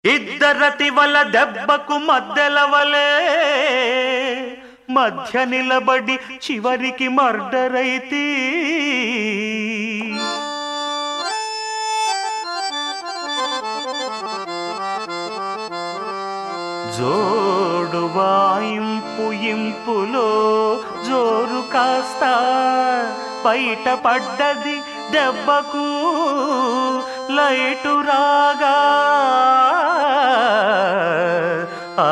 ఇద్దరతి వల దెబ్బకు మద్దెలవలే మధ్య నిలబడి చివరికి మర్డరైతి జోడు వాయింపు ఇంపులో జోరు కాస్త బయటపడ్డది దెబ్బకు లైటు రాగా ఆ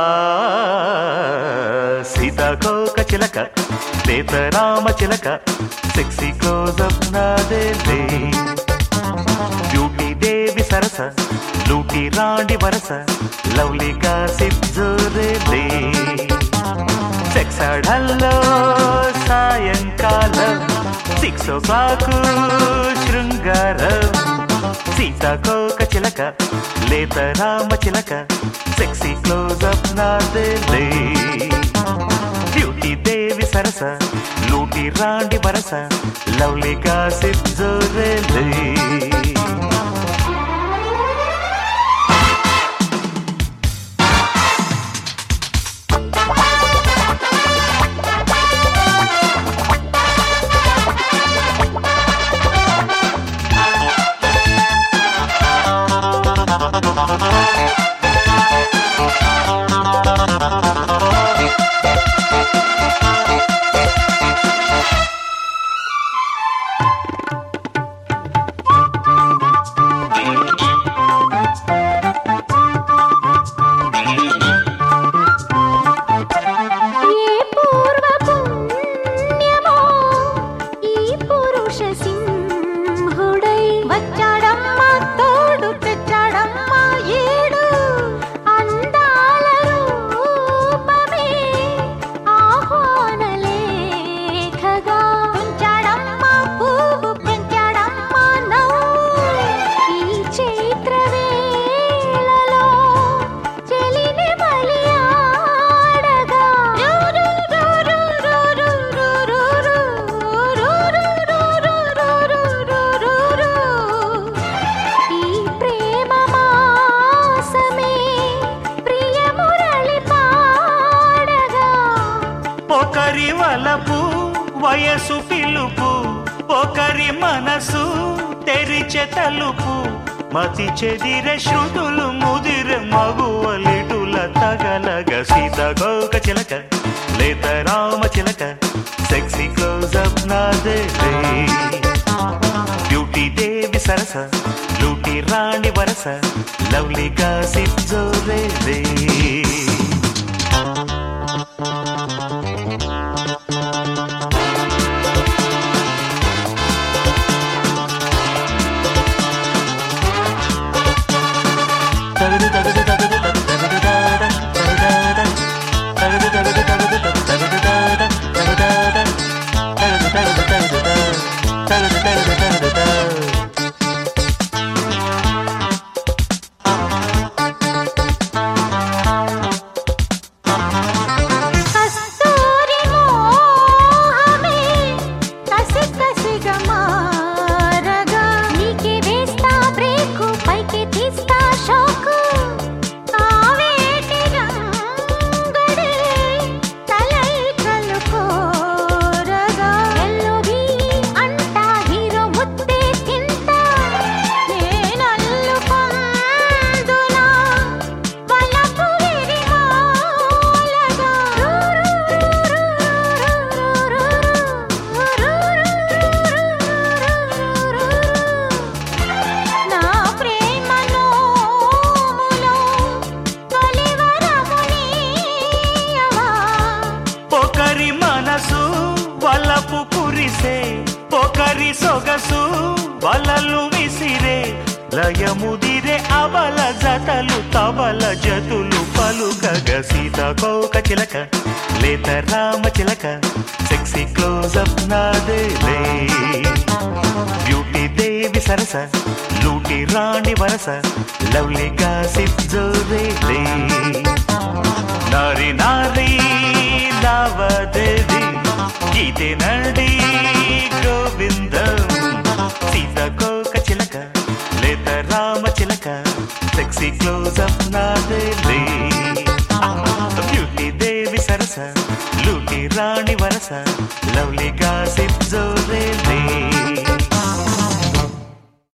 సీతాకోక చిలక సీతారామ చిలక సెక్సీ క్లోజప్ నాదేలే బ్యూటీ దేవి సరస లూటి రాండి వరస లవ్లీగా సిద్ధురేలే సెక్స్ ఆడల్లో సాయంకాలం సిక్స్ ఓ క్లాక్ శృంగారం సీతాకోక చిలక లేత రామ చిలక సెక్సీ క్లోజప్ నాదేలే బ్యూటీ దేవి సరస లూటి రాండి వరస లవ్లీగా సిద్ధురేలే ఏ పూర్వ పుణ్యమో ఈ పురుష సింహుడై వచ్చాడమ్మా తోడు తెచ్చాడమ్మా ఏడు అందాల రూపమే ఆహ్వాన లేఖగా ఉంచాడమ్మా పువ్వు పెంచాడమ్మా నవ్వు ఈ చైత్ర వేళలో చెలిని బలియాడగా ఈ ప్రేమ మాసమే ప్రియ మురళి పాడగా ఒకరి వలపు వయసు పిలుపు ఒకరి మనసు తెరిచె తలుపు మతి చెదిరె శృతులు ముదిరె మగువలిటుల తగలగ సీతగోక చిలక లేత రామ చిలక సెక్సీ క్లోజప్ నాదే బ్యూటీ దేవి సరస లూటి రాణి వరస లవ్లీగా సిద్ధోరే కస్తూరి మోహమే కసి కసిగా మారగా నీకే వేస్తా బ్రేకు పైకి తీస్తా షోకు ఆవేటి రంగడే తలైకలు కోరగా ఎల్లుబి అంటా హీరో ముద్దే తింటా నేనల్లుకొందునా వలపు విరిమాలగా నా ప్రేమ నోములో తొలివరమునీయవా ఒకరి మనసు వలపు కురిసే ఒకరి సొగసు వలలు విసిరే లయముదిరే అబల జతలు తబల జతులు పలుకగ సీతాకోక చిలక లేత రామ చిలక సెక్సీ క్లోజప్ నాదేలే బ్యూటీ దేవి సరస లూటి రాణి వరస లవ్లీగా సిద్ధోరేలే నారి నారి లావదేవి గీతే నడి గోవిందం సీతకోక చిలక లేత రామ చిలక సెక్సీ క్లోజప్ నాదేలే బ్యూటీ దేవి సరస లూటి రాణి వరస లవ్లీ గాసిప్